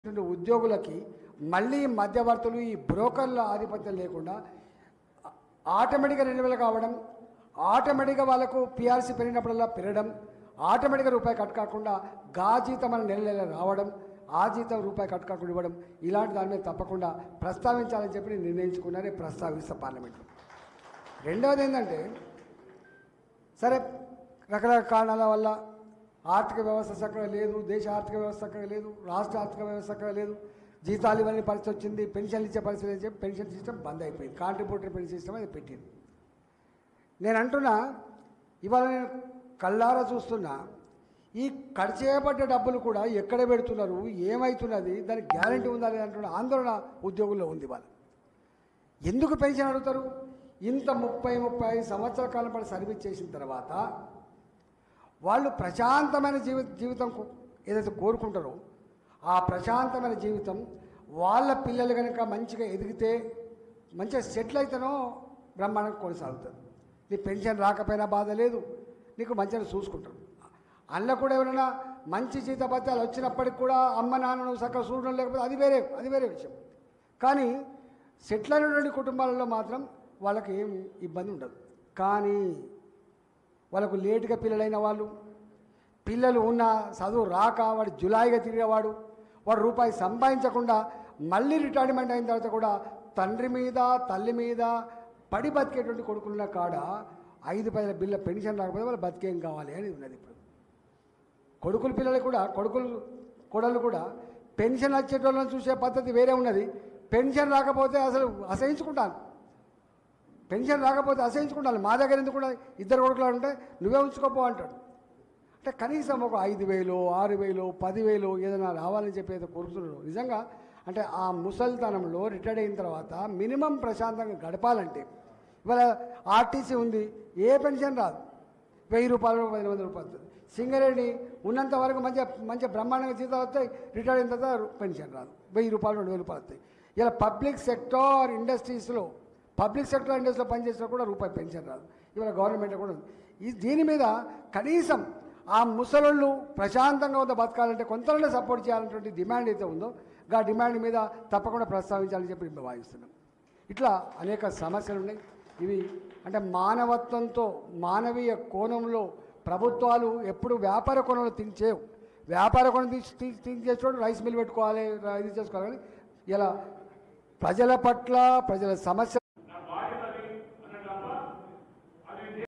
ఉన్నటువంటి ఉద్యోగులకి మళ్ళీ మధ్యవర్తులు ఈ బ్రోకర్ల ఆధిపత్యం లేకుండా ఆటోమేటిక్గా రెన్యువల్ కావడం ఆటోమేటిక్గా వాళ్ళకు పిఆర్సీ పెరిగినప్పుడల్లా పెరగడం ఆటోమేటిక్గా రూపాయి కట్ కాకుండా గా జీతం మన నెల నెల రావడం ఆ జీతం రూపాయి కట్ కాకుండా ఇవ్వడం ఇలాంటి దాని మీద తప్పకుండా ప్రస్తావించాలని చెప్పి నేను నిర్ణయించుకున్నానే ప్రస్తావిస్తా పార్లమెంట్లో రెండవది ఏంటంటే సరే రకరకాల కారణాల వల్ల ఆర్థిక వ్యవస్థ చక్కగా లేదు దేశ ఆర్థిక వ్యవస్థ చక్కగా లేదు రాష్ట్ర ఆర్థిక వ్యవస్థ చక్కగా లేదు జీతాలు ఇవ్వని పరిస్థితి వచ్చింది పెన్షన్లు ఇచ్చే పరిస్థితి అని చెప్పి పెన్షన్ సిస్టమ్ బంద్ అయిపోయింది కాంట్రిబ్యూటరీ పెన్షన్ సిస్టమ్ అది పెట్టింది నేను అంటున్నా ఇవాళ నేను కళ్ళారా చూస్తున్నా ఈ ఖర్చు చేయబడ్డ డబ్బులు కూడా ఎక్కడ పెడుతున్నారు ఏమవుతున్నది దానికి గ్యారంటీ ఉందా లేదంటున్న ఆందోళన ఉద్యోగుల్లో ఉంది ఇవాళ ఎందుకు పెన్షన్ అడుగుతారు ఇంత ముప్పై ముప్పై ఐదు సంవత్సరాల కాలం పాటు సర్వీస్ చేసిన తర్వాత వాళ్ళు ప్రశాంతమైన జీవి జీవితం కు- ఏదైతే కోరుకుంటారో ఆ ప్రశాంతమైన జీవితం వాళ్ళ పిల్లలు కనుక మంచిగా ఎదిగితే మంచిగా సెటిల్ అయితేనో బ్రహ్మాండంగా కొనసాగుతుంది నీ పెన్షన్ రాకపోయినా బాధ లేదు నీకు మంచిగా చూసుకుంటారు అందులో కూడా ఎవరైనా మంచి జీతభత్యాలు వచ్చినప్పటికి కూడా అమ్మ నాన్నను చక్కగా చూడడం లేకపోతే అది వేరే అది వేరే విషయం కానీ సెటిల్ అయినటువంటి కుటుంబాలలో మాత్రం వాళ్ళకి ఏం ఇబ్బంది ఉండదు కానీ వాళ్ళకు లేటుగా పిల్లలైన వాళ్ళు పిల్లలు ఉన్న చదువు రాక వాడు జులాయిగా తిరిగేవాడు వాడు రూపాయి సంపాదించకుండా మళ్ళీ రిటైర్మెంట్ అయిన తర్వాత కూడా తండ్రి మీద తల్లి మీద పడి బతికేటువంటి కొడుకున్న కాడ ఐదు పైన బిల్ల పెన్షన్ రాకపోతే వాళ్ళు బతికేం కావాలి అని ఉన్నది ఇప్పుడు కొడుకుల పిల్లలు కూడా కొడుకులు కొడలు కూడా పెన్షన్ వచ్చేటోళ్ళని చూసే పద్ధతి వేరే ఉన్నది పెన్షన్ రాకపోతే అసలు అసహించుకుంటాను పెన్షన్ రాకపోతే అసహించుకుంటాను మా దగ్గర ఎందుకు కూడా ఇద్దరు కొడుకులు ఉంటే నువ్వే ఉంచుకోపో అంటాడు అంటే కనీసం ఒక ఐదు వేలు ఆరు వేలు పదివేలు ఏదైనా రావాలని చెప్పి ఏదో కోరుతున్నారు నిజంగా అంటే ఆ ముసలితనంలో రిటైర్డ్ అయిన తర్వాత మినిమం ప్రశాంతంగా గడపాలంటే ఇవాళ ఆర్టీసీ ఉంది ఏ పెన్షన్ రాదు వెయ్యి రూపాయలు పది వందల రూపాయలు సింగరేణి ఉన్నంత వరకు మంచిగా మంచిగా బ్రహ్మాండంగా జీతాలు వస్తాయి రిటైర్ అయిన తర్వాత రు- పెన్షన్ రాదు వెయ్యి రూపాయలు రెండు వేల రూపాయలు వస్తాయి ఇలా పబ్లిక్ సెక్టార్ ఇండస్ట్రీస్లో పబ్లిక్ సెక్టర్ ఇండస్ట్రీలో పనిచేసినా కూడా రూపాయి పెన్షన్ రాదు ఇవాళ గవర్నమెంట్ కూడా ఉంది ఈ దీని మీద కనీసం ఆ ముసలోళ్ళు ప్రశాంతంగా ఉందా బతకాలంటే కొంతలోనే సపోర్ట్ చేయాలనేటువంటి డిమాండ్ అయితే ఉందో ఆ డిమాండ్ మీద తప్పకుండా ప్రస్తావించాలని చెప్పి మేము భావిస్తున్నాం ఇట్లా అనేక సమస్యలు ఉన్నాయి ఇవి అంటే మానవత్వంతో మానవీయ కోణంలో ప్రభుత్వాలు ఎప్పుడు వ్యాపార కోణంలో థింక్ చేయవు వ్యాపార కోణం థింక్ థింక్ చేసేటోడు రైస్ మిల్ పెట్టుకోవాలి రా- ఇది చేసుకోవాలి కానీ ఇలా ప్రజల పట్ల ప్రజల సమస్య